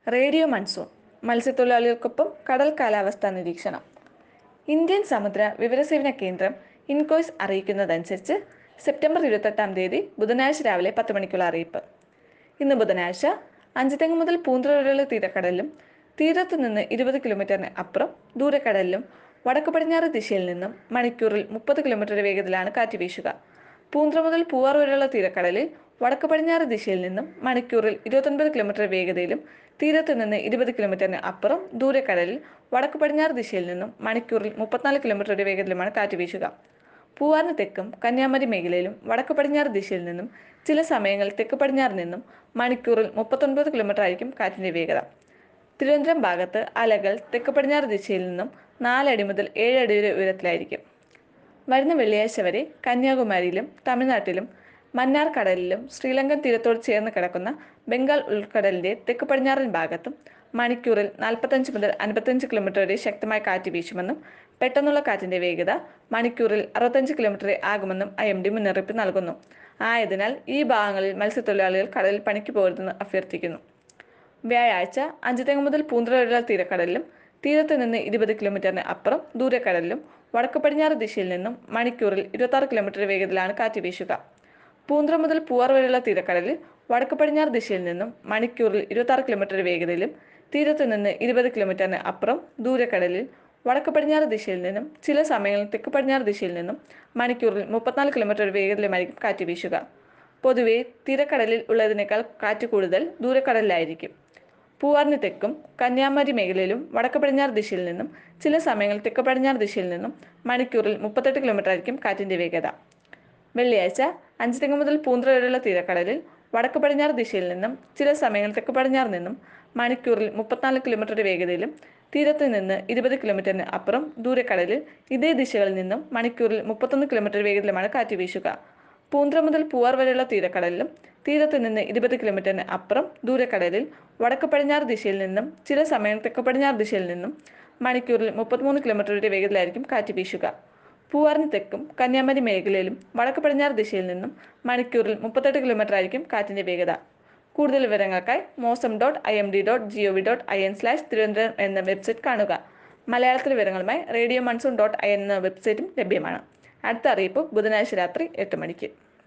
radio monsoon മത്സ്യത്തൊഴിലാളികൾക്കൊപ്പം കടൽ കാലാവസ്ഥാ നിരീക്ഷണം ഇന്ത്യൻ സമുദ്ര വിവരസേവന കേന്ദ്രം ഇൻകോയ്സ് അറിയിക്കുന്നതനുസരിച്ച് സെപ്റ്റംബർ ഇരുപത്തെട്ടാം തീയതി ബുധനാഴ്ച രാവിലെ പത്ത് മണിക്കുള്ള അറിയിപ്പ് ഇന്ന് ബുധനാഴ്ച അഞ്ചുതെങ്ങ് മുതൽ പൂന്തുറ വരെയുള്ള തീരക്കടലിലും തീരത്ത് നിന്ന് ഇരുപത് കിലോമീറ്ററിന് അപ്പുറം ദൂരക്കടലിലും വടക്ക് പടിഞ്ഞാറ് ദിശയിൽ നിന്നും മണിക്കൂറിൽ മുപ്പത് കിലോമീറ്റർ വേഗത്തിലാണ് കാറ്റ് വീശുക പൂന്തുറ മുതൽ പൂവാർ വരെയുള്ള തീരക്കടലിൽ വടക്ക് പടിഞ്ഞാറ് ദിശയിൽ നിന്നും മണിക്കൂറിൽ ഇരുപത്തൊൻപത് കിലോമീറ്റർ വേഗതയിലും തീരത്ത് നിന്ന് ഇരുപത് കിലോമീറ്ററിന് അപ്പുറം ദൂരക്കടലിൽ വടക്ക് പടിഞ്ഞാറ് ദിശയിൽ നിന്നും മണിക്കൂറിൽ മുപ്പത്തിനാല് കിലോമീറ്റർ വേഗത്തിലുമാണ് കാറ്റ് വീശുക പൂവാറിന് തെക്കും കന്യാകുമാരി മേഖലയിലും വടക്ക് പടിഞ്ഞാറ് ദിശയിൽ നിന്നും ചില സമയങ്ങളിൽ തെക്ക് പടിഞ്ഞാറ് നിന്നും മണിക്കൂറിൽ മുപ്പത്തൊൻപത് കിലോമീറ്റർ ആയിരിക്കും കാറ്റിന്റെ വേഗത തിരുവനന്തപുരം ഭാഗത്ത് അലകൾ തെക്ക് പടിഞ്ഞാറ് ദിശയിൽ നിന്നും നാലടി മുതൽ ഏഴടി വരെ ഉയരത്തിലായിരിക്കും വരുന്ന വെള്ളിയാഴ്ച വരെ കന്യാകുമാരിയിലും തമിഴ്നാട്ടിലും മന്നാർ കടലിലും ശ്രീലങ്കൻ തീരത്തോട് ചേർന്ന് കിടക്കുന്ന ബംഗാൾ ഉൾക്കടലിന്റെ തെക്ക് പടിഞ്ഞാറൻ ഭാഗത്തും മണിക്കൂറിൽ നാൽപ്പത്തഞ്ച് മുതൽ അൻപത്തഞ്ച് കിലോമീറ്റർ വരെ ശക്തമായ കാറ്റ് വീശുമെന്നും പെട്ടെന്നുള്ള കാറ്റിന്റെ വേഗത മണിക്കൂറിൽ അറുപത്തഞ്ച് കിലോമീറ്റർ ആകുമെന്നും ഐ എം ഡി മുന്നറിയിപ്പ് നൽകുന്നു ആയതിനാൽ ഈ ഭാഗങ്ങളിൽ മത്സ്യത്തൊഴിലാളികൾ കടലിൽ പണിക്ക് പോകരുതെന്ന് അഭ്യർത്ഥിക്കുന്നു വ്യാഴാഴ്ച അഞ്ചുതെങ്ങ് മുതൽ പൂന്തുറ വരെയുള്ള തീരക്കടലിലും തീരത്ത് നിന്ന് ഇരുപത് കിലോമീറ്ററിന് അപ്പുറം ദൂരക്കടലിലും വടക്ക് പടിഞ്ഞാറ് ദിശയിൽ നിന്നും മണിക്കൂറിൽ ഇരുപത്തി കിലോമീറ്റർ വേഗത്തിലാണ് കാറ്റ് വീശുക പൂന്തുറ മുതൽ പൂവാർ വരെയുള്ള തീരക്കടലിൽ വടക്ക് പടിഞ്ഞാറ് ദിശയിൽ നിന്നും മണിക്കൂറിൽ ഇരുപത്തി കിലോമീറ്റർ വേഗതയിലും തീരത്ത് നിന്ന് ഇരുപത് കിലോമീറ്ററിന് അപ്പുറം ദൂരക്കടലിൽ വടക്ക് പടിഞ്ഞാറ് ദിശയിൽ നിന്നും ചില സമയങ്ങളിൽ തെക്ക് പടിഞ്ഞാറ് ദിശയിൽ നിന്നും മണിക്കൂറിൽ മുപ്പത്തിനാല് കിലോമീറ്റർ വേഗത്തിലുമായിരിക്കും കാറ്റ് വീശുക പൊതുവെ തീരക്കടലിൽ ഉള്ളതിനേക്കാൾ കാറ്റ് കൂടുതൽ ദൂരക്കടലിലായിരിക്കും പൂവാറിന് തെക്കും കന്യാകുമാരി മേഖലയിലും വടക്ക് പടിഞ്ഞാറ് ദിശയിൽ നിന്നും ചില സമയങ്ങളിൽ തെക്ക് പടിഞ്ഞാറ് ദിശയിൽ നിന്നും മണിക്കൂറിൽ മുപ്പത്തെട്ട് കിലോമീറ്റർ ആയിരിക്കും കാറ്റിന്റെ വേഗത വെള്ളിയാഴ്ച അഞ്ച് തെങ്ങ് മുതൽ പൂന്തുറ വരെയുള്ള തീരക്കടലിൽ വടക്ക് പടിഞ്ഞാറ് ദിശയിൽ നിന്നും ചില സമയങ്ങളിൽ തെക്ക് പടിഞ്ഞാറ് നിന്നും മണിക്കൂറിൽ മുപ്പത്തിനാല് കിലോമീറ്റർ വേഗതയിലും തീരത്ത് നിന്ന് ഇരുപത് കിലോമീറ്ററിന് അപ്പുറം ദൂരക്കടലിൽ ഇതേ ദിശകളിൽ നിന്നും മണിക്കൂറിൽ മുപ്പത്തൊന്ന് കിലോമീറ്റർ വേഗത്തിലുമാണ് കാറ്റ് വീശുക പൂന്തുറ മുതൽ പൂവാർ വരെയുള്ള തീരക്കടലിലും തീരത്ത് നിന്ന് ഇരുപത് കിലോമീറ്ററിന് അപ്പുറം ദൂരക്കടലിൽ വടക്ക് പടിഞ്ഞാറ് ദിശയിൽ നിന്നും ചില സമയം തെക്ക് പടിഞ്ഞാറ് ദിശയിൽ നിന്നും മണിക്കൂറിൽ മുപ്പത്തിമൂന്ന് കിലോമീറ്റർ വരെ വേഗത്തിലായിരിക്കും കാറ്റ് വീശുക പൂവാറിന് തെക്കും കന്യാകുമാരി മേഖലയിലും വടക്ക് പടിഞ്ഞാറ് ദിശയിൽ നിന്നും മണിക്കൂറിൽ മുപ്പത്തെട്ട് കിലോമീറ്റർ ആയിരിക്കും കാറ്റിന്റെ വേഗത കൂടുതൽ വിവരങ്ങൾക്കായി mausam dot I M D dot G O V dot I N slash Thiruvananthapuram എന്ന വെബ്സൈറ്റ് കാണുക മലയാളത്തിലെ വിവരങ്ങളുമായി radio monsoon dot I N എന്ന വെബ്സൈറ്റും ലഭ്യമാണ് അടുത്ത അറിയിപ്പ് ബുധനാഴ്ച രാത്രി എട്ട് മണിക്ക്